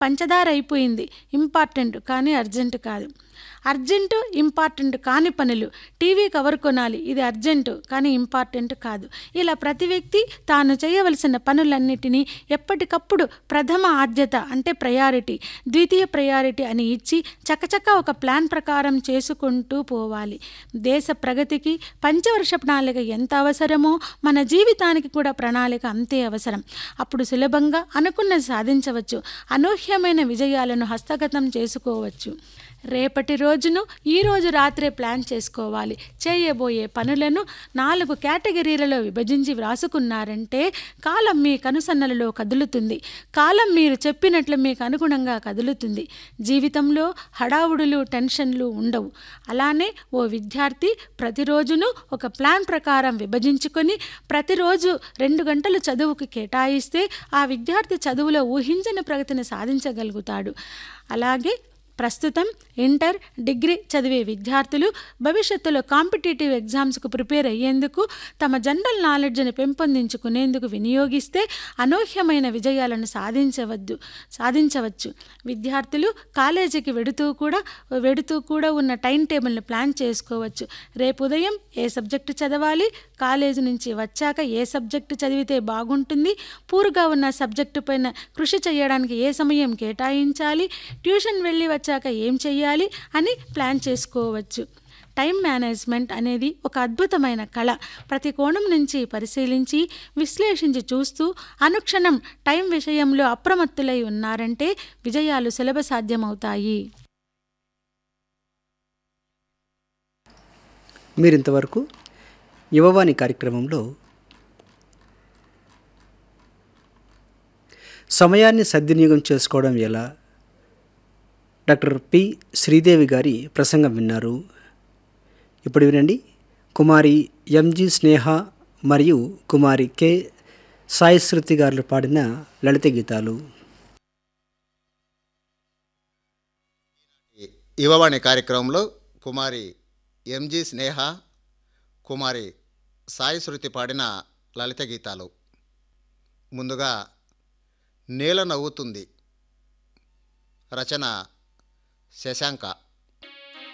పంచదార అయిపోయింది ఇంపార్టెంట్ కానీ అర్జెంట్ కాదు అర్జెంటు ఇంపార్టెంట్ కాని పనులు టీవీ కవర్ కొనాలి ఇది అర్జెంటు కానీ ఇంపార్టెంట్ కాదు ఇలా ప్రతి వ్యక్తి తాను చేయవలసిన పనులన్నిటినీ ఎప్పటికప్పుడు ప్రథమ ఆద్యత అంటే ప్రయారిటీ ద్వితీయ ప్రయారిటీ అని ఇచ్చి చకచక ఒక ప్లాన్ ప్రకారం చేసుకుంటూ పోవాలి దేశ ప్రగతికి పంచవర్ష ప్రణాళిక ఎంత అవసరమో మన జీవితానికి కూడా ప్రణాళిక అంతే అవసరం అప్పుడు సులభంగా అనుకున్నది సాధించవచ్చు అనూహ్యమైన విజయాలను హస్తగతం చేసుకోవచ్చు రేపటి రోజును ఈ రోజు రాత్రే ప్లాన్ చేసుకోవాలి చేయబోయే పనులను నాలుగు కేటగిరీలలో విభజించి వ్రాసుకున్నారంటే కాలం మీ కనుసన్నలలో కదులుతుంది కాలం మీరు చెప్పినట్లు మీకు అనుగుణంగా కదులుతుంది జీవితంలో హడావుడులు టెన్షన్లు ఉండవు అలానే ఓ విద్యార్థి ప్రతిరోజును ఒక ప్లాన్ ప్రకారం విభజించుకొని ప్రతిరోజు రెండు గంటలు చదువుకు కేటాయిస్తే ఆ విద్యార్థి చదువులో ఊహించని ప్రగతిని సాధించగలుగుతాడు అలాగే ప్రస్తుతం ఇంటర్ డిగ్రీ చదివే విద్యార్థులు భవిష్యత్తులో కాంపిటేటివ్ ఎగ్జామ్స్కు ప్రిపేర్ అయ్యేందుకు తమ జనరల్ నాలెడ్జ్ని పెంపొందించుకునేందుకు వినియోగిస్తే అనూహ్యమైన విజయాలను సాధించవద్దు సాధించవచ్చు విద్యార్థులు కాలేజీకి వెడుతూ కూడా వెడుతూ కూడా ఉన్న టైం టేబుల్ని ప్లాన్ చేసుకోవచ్చు రేపు ఉదయం ఏ సబ్జెక్టు చదవాలి కాలేజీ నుంచి వచ్చాక ఏ సబ్జెక్టు చదివితే బాగుంటుంది పూర్గా ఉన్న సబ్జెక్టు పైన కృషి చేయడానికి ఏ సమయం కేటాయించాలి ట్యూషన్ వెళ్ళి వచ్చాక ఏం చేయాలి అని ప్లాన్ చేసుకోవచ్చు టైం మేనేజ్మెంట్ అనేది ఒక అద్భుతమైన కళ ప్రతి కోణం నుంచి పరిశీలించి విశ్లేషించి చూస్తూ అనుక్షణం టైం విషయంలో అప్రమత్తులై ఉన్నారంటే విజయాలు సులభ సాధ్యమవుతాయి మీరింతవరకు యువవాణి కార్యక్రమంలో సమయాన్ని సద్వినియోగం చేసుకోవడం ఎలా డాక్టర్ పి శ్రీదేవి గారి ప్రసంగం విన్నారు ఇప్పుడు వినండి కుమారి ఎంజి స్నేహ మరియు కుమారి కె సాయి శృతి గారు పాడిన లలిత గీతాలు యువవాణి కార్యక్రమంలో కుమారి ఎంజి స్నేహ కుమారి సాయి శృతి పాడిన లలిత గీతాలు ముందుగా నేల నవ్వుతుంది రచన శశాంక